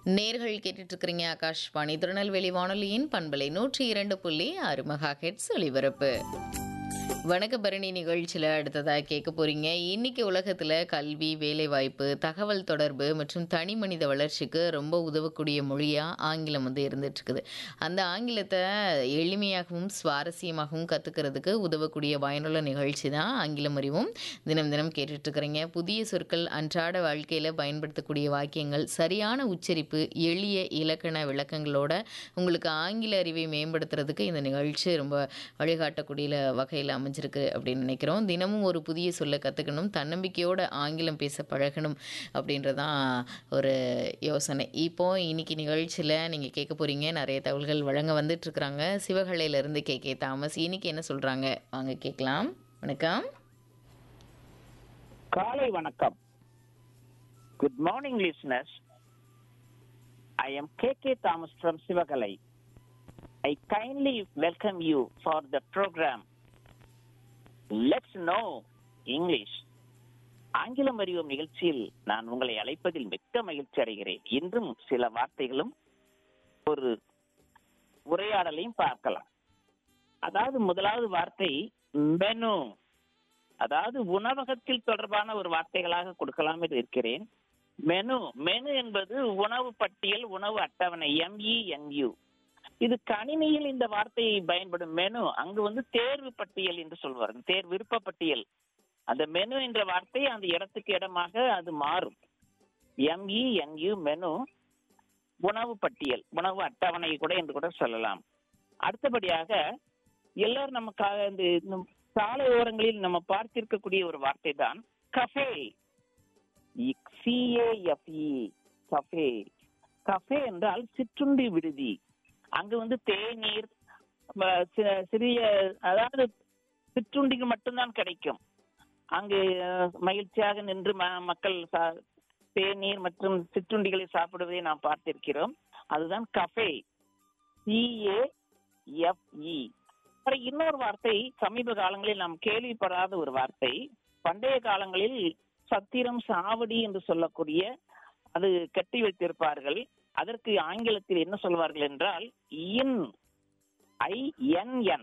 நேர்கள் கேட்டுட்டு இருக்கிறீங்க ஆகாஷ்வாணி திருநெல்வேலி வானொலியின் பண்பலை நூற்றி இரண்டு புள்ளி ஆறு மெகா ஹெட்ஸ் ஒளிபரப்பு வணக்க பரணி நிகழ்ச்சியில் அடுத்ததாக கேட்க போறீங்க இன்னைக்கு உலகத்தில் கல்வி வேலைவாய்ப்பு தகவல் தொடர்பு மற்றும் தனி மனித வளர்ச்சிக்கு ரொம்ப உதவக்கூடிய மொழியாக ஆங்கிலம் வந்து இருந்துட்டு இருக்குது அந்த ஆங்கிலத்தை எளிமையாகவும் சுவாரஸ்யமாகவும் கற்றுக்கிறதுக்கு உதவக்கூடிய பயனுள்ள நிகழ்ச்சி தான் ஆங்கிலம் அறிவும் தினம் தினம் கேட்டுட்டு இருக்கிறீங்க புதிய சொற்கள் அன்றாட வாழ்க்கையில் பயன்படுத்தக்கூடிய வாக்கியங்கள் சரியான உச்சரிப்பு எளிய இலக்கண விளக்கங்களோட உங்களுக்கு ஆங்கில அறிவை மேம்படுத்துறதுக்கு இந்த நிகழ்ச்சி ரொம்ப வழிகாட்டக்கூடிய வகையில் அமைஞ்சிருக்கு அப்படின்னு நினைக்கிறோம் தினமும் ஒரு புதிய சொல்ல கற்றுக்கணும் தன்னம்பிக்கையோட ஆங்கிலம் பேச பழகணும் அப்படின்றதான் ஒரு யோசனை இப்போ இன்னைக்கு நிகழ்ச்சியில் நீங்கள் கேட்க போகிறீங்க நிறைய தகவல்கள் வழங்க வந்துட்டு இருக்கிறாங்க சிவகலையிலேருந்து கே கே தாமஸ் இன்னைக்கு என்ன சொல்கிறாங்க வாங்க கேட்கலாம் வணக்கம் காலை வணக்கம் good morning listeners I am K K Thomas from Sivakalai I kindly welcome you for the program let's know English ஆங்கிலம் அறிவோம் நிகழ்ச்சியில் நான் உங்களை அழைப்பதில் மிக்க மகிழ்ச்சி அடைகிறேன் இன்றும் சில வார்த்தைகளும் ஒரு உரையாடலையும் பார்க்கலாம் அதாவது முதலாவது வார்த்தை மெனு அதாவது உணவகத்தில் தொடர்பான ஒரு வார்த்தைகளாக கொடுக்கலாம் என்று இருக்கிறேன் மெனு மெனு என்பது உணவு பட்டியல் உணவு அட்டவணை எம்இஎன்யூ இது கணினியில் இந்த வார்த்தை பயன்படும் மெனு அங்கு வந்து தேர்வு பட்டியல் என்று சொல்வார்கள் தேர்வு விருப்ப பட்டியல் அந்த மெனு என்ற வார்த்தை அந்த இடத்துக்கு இடமாக அது மாறும் எம்இஎன்யூ மெனு உணவு பட்டியல் உணவு அட்டவணை கூட என்று கூட சொல்லலாம் அடுத்தபடியாக எல்லாரும் நமக்காக இந்த இந்த சாலை ஓரங்களில் நம்ம பார்த்திருக்கக்கூடிய ஒரு வார்த்தை தான் கஃபே சிஏஎஃப்இ கஃபே கஃபே என்றால் சிற்றுண்டி விடுதி அங்கு வந்து தேநீர் ம- சி- சிறிய அதாவது சிற்றுண்டிகள் மட்டும்தான் கிடைக்கும் அங்கு அஹ், மகிழ்ச்சியாக நின்று ம- மக்கள் சா- தேநீர் மற்றும் சிற்றுண்டிகளை சாப்பிடுவதை நாம் பார்த்திருக்கிறோம் அதுதான் கஃபே சிஏஎஃப்இ அப்புறம் இன்னொரு வார்த்தை சமீப காலங்களில் நாம் கேள்விப்படாத ஒரு வார்த்தை பண்டைய காலங்களில் சத்திரம் சாவடி என்று சொல்லக்கூடிய அது கட்டி வைத்திருப்பார்கள் அதற்கு ஆங்கிலத்தில் என்ன சொல்வார்கள் என்றால் இன் ஐ என் என்